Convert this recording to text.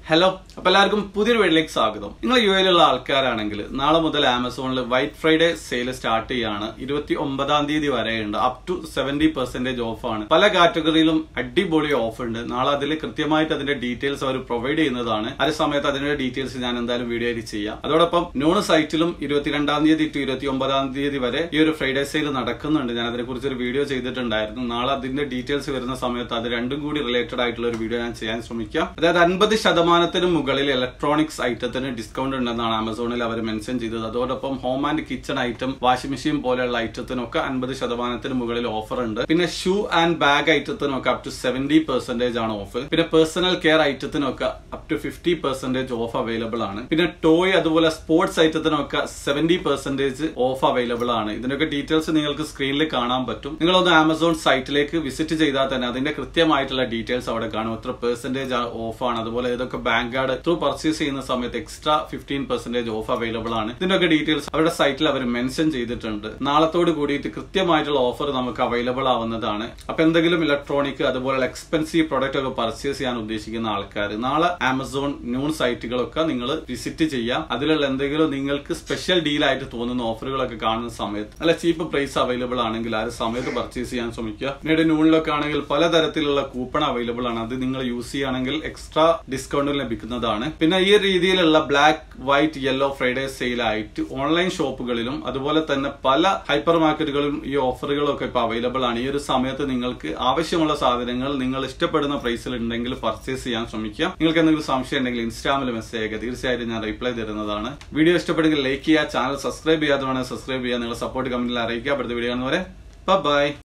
hello അപ്പൊ എല്ലാവർക്കും പുതിയൊരു വീട്ടിലേക്ക് സ്വാഗതം നിങ്ങൾ യു എയിലുള്ള ആൾക്കാരാണെങ്കിൽ നാളെ മുതൽ ആമസോണിൽ വൈറ്റ് ഫ്രൈഡേ സെയിൽ സ്റ്റാർട്ട് ചെയ്യാണ് ഇരുപത്തി ഒമ്പതാം തീയതി വരെയുണ്ട് up to seventy percentage off ആണ് പല കാറ്റഗറിയിലും അടിപൊളി ഓഫ് ഉണ്ട് നാളെ അതിൽ കൃത്യമായിട്ട് അതിന്റെ ഡീറ്റെയിൽസ് അവർ പ്രൊവൈഡ് ചെയ്യുന്നതാണ് അതേ സമയത്ത് അതിന്റെ ഡീറ്റെയിൽസ് ഞാൻ എന്തായാലും വീഡിയോ ആയിട്ട് ചെയ്യാം അതോടൊപ്പം നോൺ സൈറ്റിലും ഇരുപത്തിരണ്ടാം തീയതി ടു ഇരുപത്തി ഒമ്പതാം തീയതി വരെ ഈ ഒരു ഫ്രൈഡേ സെയിൽ നടക്കുന്നുണ്ട് ഞാൻ അതിനെ കുറിച്ച് ഒരു വീഡിയോ ചെയ്തിട്ടുണ്ടായിരുന്നു നാളെ അതിന്റെ ഡീറ്റെയിൽസ് വരുന്ന സമയത്ത് അത് രണ്ടും കൂടി റിലേറ്റഡ് ആയിട്ടുള്ള ഒരു വീഡിയോ ഞാൻ ചെയ്യാൻ ശ്രമിക്കാം അതായത് അൻപത് ശതമാനത്തിന് മുകളിൽ ഇലക്ട്രോണിക്സ് ഐറ്റത്തിന് ഡിസ്കൗണ്ട് ഉണ്ടെന്നാണ് ആമസോണിൽ അവർ മെൻഷൻ ചെയ്തത് അതോടൊപ്പം home and kitchen item washing machine പോലെയുള്ള ഐറ്റത്തിനൊക്കെ അൻപത് ശതമാനത്തിന് മുകളിൽ ഓഫർ ഉണ്ട് പിന്നെ ഷൂ ആൻഡ് ബാഗ് ഐറ്റത്തിനൊക്കെ അപ് ടു സെവന്റി പെർസെന്റേജ് ആണ് ഓഫ് പിന്നെ പേഴ്സണൽ കെയർ ഐറ്റത്തിനൊക്കെ up to fifty percentage off available ആണ് പിന്നെ ടോയ് അതുപോലെ സ്പോർട്സ് ഐറ്റത്തിനൊക്കെ സെവന്റി പെർസെന്റേജ് ഓഫ് അവൈലബിൾ ആണ് ഇതിനൊക്കെ ഡീറ്റെയിൽസ് നിങ്ങൾക്ക് സ്ക്രീനിൽ കാണാൻ പറ്റും നിങ്ങളൊന്ന് ആമസോൺ സൈറ്റിലേക്ക് വിസിറ്റ് ചെയ്താൽ തന്നെ അതിന്റെ കൃത്യമായിട്ടുള്ള ഡീറ്റെയിൽസ് അവിടെ കാണും എത്ര പെർസെന്റേജ് ഓഫ് ആണ് അതുപോലെ ഇതൊക്കെ ബാങ്ക് കാർഡ് ത്രൂ പർച്ചേസ് ചെയ്യുന്ന സമയത്ത് extra fifteen percentage off available ആണ് ഇതിന്റെയൊക്കെ ഡീറ്റെയിൽസ് അവരുടെ സൈറ്റിൽ അവർ മെൻഷൻ ചെയ്തിട്ടുണ്ട് നാളത്തോട് കൂടിയിട്ട് കൃത്യമായിട്ടുള്ള ഓഫർ നമുക്ക് അവൈലബിൾ ആവുന്നതാണ് അപ്പൊ എന്തെങ്കിലും ഇലക്ട്രോണിക് അതുപോലെ എക്സ്പെൻസീവ് പ്രൊഡക്റ്റ് ഒക്കെ പർച്ചേസ് ചെയ്യാൻ ഉദ്ദേശിക്കുന്ന ആൾക്കാർ നാളെ ആമസോൺ ന്യൂൺ സൈറ്റുകളൊക്കെ നിങ്ങൾ വിസിറ്റ് ചെയ്യാം അതിലുള്ള എന്തെങ്കിലും നിങ്ങൾക്ക് സ്പെഷ്യൽ ഡീൽ ആയിട്ട് തോന്നുന്ന ഓഫറുകളൊക്കെ കാണുന്ന സമയത്ത് നല്ല ചീപ്പ് പ്രൈസ് അവൈലബിൾ ആണെങ്കിൽ ആ ഒരു സമയത്ത് പർച്ചേസ് ചെയ്യാൻ ശ്രമിക്കുക പിന്നീട് ന്യൂണിലൊക്കെ ആണെങ്കിൽ പലതരത്തിലുള്ള കൂപ്പൺ അവൈലബിൾ ആണ് അത് നിങ്ങൾ യൂസ് ചെയ്യുകയാണെങ്കിൽ എക്സ്ട്രാ ഡിസ്കൗണ്ട് ലഭിക്കുന്നതാണ് പിന്നെ ഈ രീതിയിലുള്ള black white yellow Friday sale ആയിട്ട് ഓൺലൈൻ ഷോപ്പുകളിലും അതുപോലെ തന്നെ പല ഹൈപ്പർ മാർക്കറ്റുകളിലും ഈ ഓഫറുകളൊക്കെ ഇപ്പൊ അവൈലബിൾ ആണ് ഈ ഒരു സമയത്ത് നിങ്ങൾക്ക് ആവശ്യമുള്ള സാധനങ്ങൾ നിങ്ങൾ ഇഷ്ടപ്പെടുന്ന പ്രൈസിൽ ഉണ്ടെങ്കിൽ പർച്ചേസ് ചെയ്യാൻ ശ്രമിക്കുക നിങ്ങൾക്ക് എന്തെങ്കിലും സംശയം ഉണ്ടെങ്കിൽ ഇൻസ്റ്റാമിൽ മെസ്സേജ് അയക്കുക തീർച്ചയായിട്ടും ഞാൻ റിപ്ലൈ തരുന്നതാണ് വീഡിയോ ഇഷ്ടപ്പെടുമെങ്കിൽ ലൈക്ക് ചെയ്യുക ചാനൽ സബ്സ്ക്രൈബ് ചെയ്യാത്തതാണ് സബ്സ്ക്രൈബ് ചെയ്യുക നിങ്ങളുടെ സപ്പോർട്ട് കമന്റിൽ അറിയിക്കുക അടുത്ത വീഡിയോ കാണുന്നവരെ ബൈ